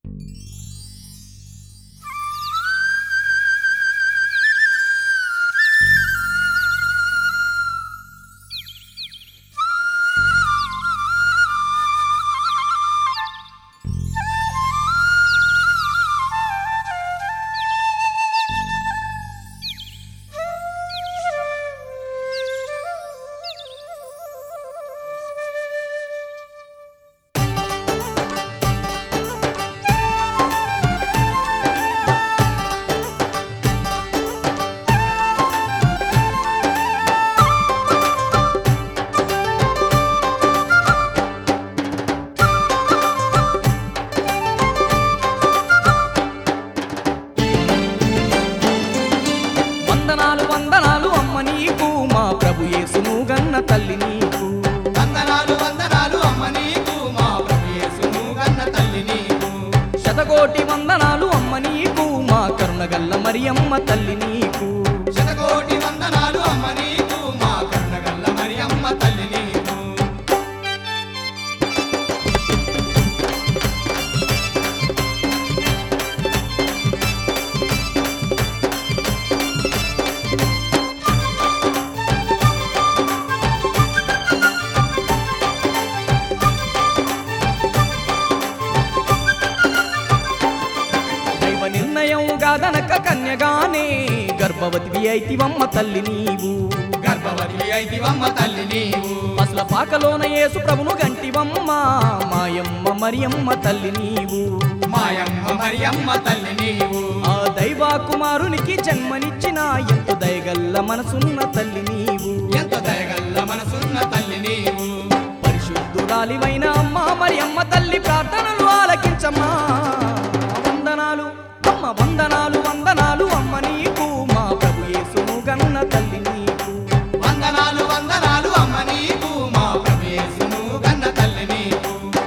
వందనాలు వందనాలు అమ్మ నీకు మా ప్రభు యేసును గన్న తల్లి నీకు వందనాలు వందనాలు అమ్మ నీకు మా ప్రభు యేసును గన్న తల్లి నీకు శతకోటి వందనాలు అమ్మ నీకు మా కరుణగల్ల మరియమ్మ తల్లి నీకు శతకోటి వందనాలు అమ్మ నీకు మా కరుణగల్ల మరి అమ్మ తల్లి నీకు దైవ నిర్ణయం గాదనక కన్యగానే గర్భవతివి అయితివమ్మ తల్లి నీవు గర్భవతి అయితివమ్మ తల్లి నీవు అసల పాకలోన యేసు ప్రభును గంటివమ్మ మాయమ్మ మరియమ్మ తల్లి నీవు మాయమ్మ మరి అమ్మ తల్లి నీవు ఆ దైవ కుమారునికి జన్మనిచ్చిన ఎంత దయగల్ల మనసున్న తల్లి నీవు ఎంత దయగల్ల మనసున్న తల్లి నీవు పరిశుద్ధురాలివైన అమ్మ మరి అమ్మ తల్లి ప్రార్థనలు ఆలకించమ్మా వందనాలు అమ్మ వందనాలు వందనాలు అమ్మ నీకు మా ప్రభు యేసును గన్న తల్లి నీకు వందనాలు వందనాలు అమ్మ నీకు మా ప్రభు యేసును గన్న తల్లి నీకు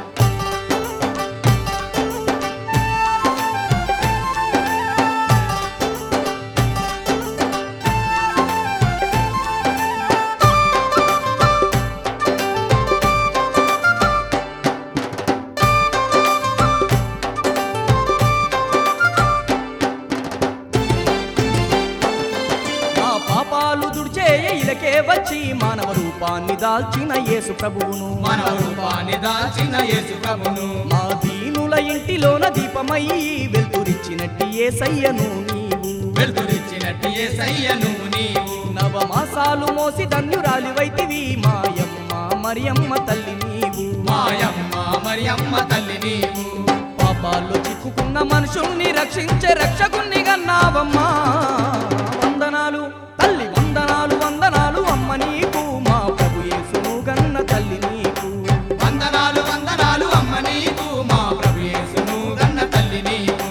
మా పాపాలు దుడిచేయ ఇలకే వచ్చి మానవ రూపాన్ని దాల్చిన యేసు ప్రభువును మన రూపాన్ని దాల్చిన యేసు ప్రభును మా దీనుల ఇంటిలోన దీపమయ్యి వెలుతురిచ్చినట్టి ఏసయ్యను నీవు వెలుతురిచ్చినట్టు యేసయ్యను నీవు నవమాసాలు మోసి ధన్యురాలివైతివి మాయమ్మ మరియమ్మ తల్లి నీవు మాయమ్మ మరి అమ్మ తల్లి నీవు పాపాల్లో చిక్కుకున్న మనుషుల్ని రక్షించే రక్షకుణ్ణి గన్నావమ్మా వందనాలు తల్లి వందనాలు వందనాలు అమ్మ నీకు మా ప్రభు యేసును గన్న తల్లి నీకు వందనాలు వందనాలు అమ్మ నీకు మా ప్రభు యేసును గన్న తల్లి నీవు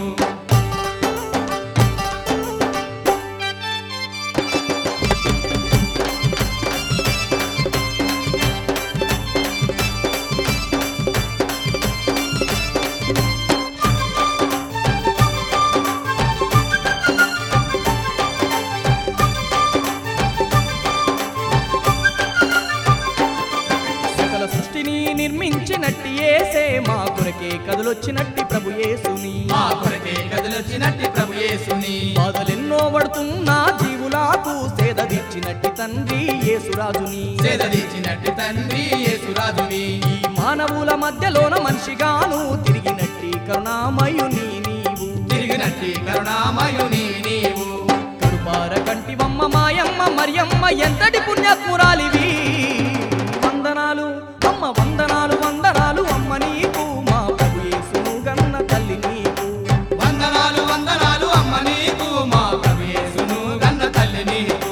సకల సృష్టిని నిర్మించినట్టి ఏసే మా కొరకే కదులొచ్చినట్టి ప్రభు యేసుని మా కొరకే కదిలొచ్చినట్టి ప్రభు యేసుని బాధలెన్నో పడుతున్నా జీవులకు సేద తీర్చినట్టి తండ్రి యేసురాజుని సేదదీచినట్టి తండ్రి యేసురాజుని ఈ మానవుల మధ్యలోన మనిషిగాను తిరిగినట్టి కరుణామయుని నీవు తిరిగినట్టి కరుణామయుని నీవు కడుపార కంటివమ్మ మాయమ్మ మరియమ్మ ఎంతటి పుణ్యాత్మురాలివి వందనాలు అమ్మ వందనాలు వందనాలు అమ్మ నీకు మా ప్రభు యేసును గన్న తల్లి నీకు వందనాలు వందనాలు అమ్మ నీకు మా ప్రభు యేసును గన్న తల్లి నీకు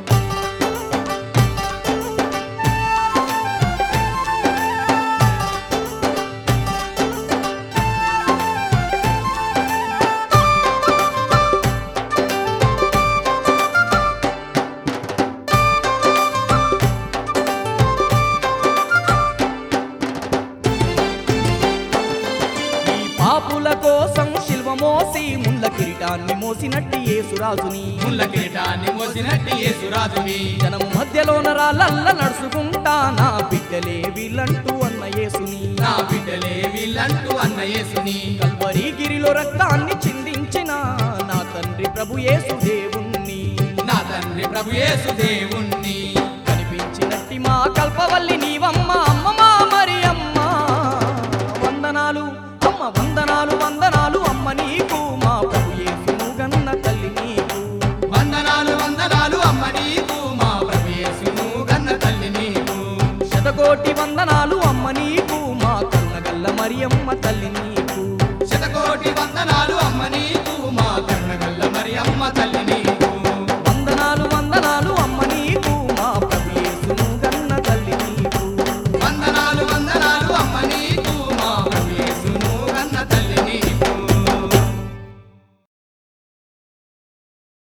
ఈ పాపుల కోసం శిల్వ మోసి ముళ్ళ కిరీటాన్ని మోసినట్టి యేసురాజుని ముళ్ళ కిరీటాన్ని మోసినట్టి యేసురాజుని జనము మధ్యలోన రాళ్ళల్ల నడుచుకుంటా నా బిడ్డలే వీళ్ళంటూ అన్న యేసుని నా బిడ్డలే వీళ్ళంటూ అన్న యేసుని కల్వరి కల్వరిలో రక్తాన్ని చిందించిన నా తండ్రి ప్రభు యేసు దేవుణ్ణి నా తండ్రి ప్రభు యేసు దేవుణ్ణి కనిపించినట్టి మా కల్పవల్లి నీవమ్మ అమ్మ మా మరి అమ్మ వందనాలు అమ్మ వందనాలు వందనాలు అమ్మ నీకు మా ప్రభు యేసును గన్న తల్లి నీకు వందనాలు వందనాలు అమ్మ నీకు మా ప్రభు యేసును గన్న తల్లి నీకు శతకోటి వందనాలు అమ్మ నీకు మా కన్నగల్ల మరియమ్మ తల్లి నీకు శతకోటి వందనాలు అమ్మ నీకు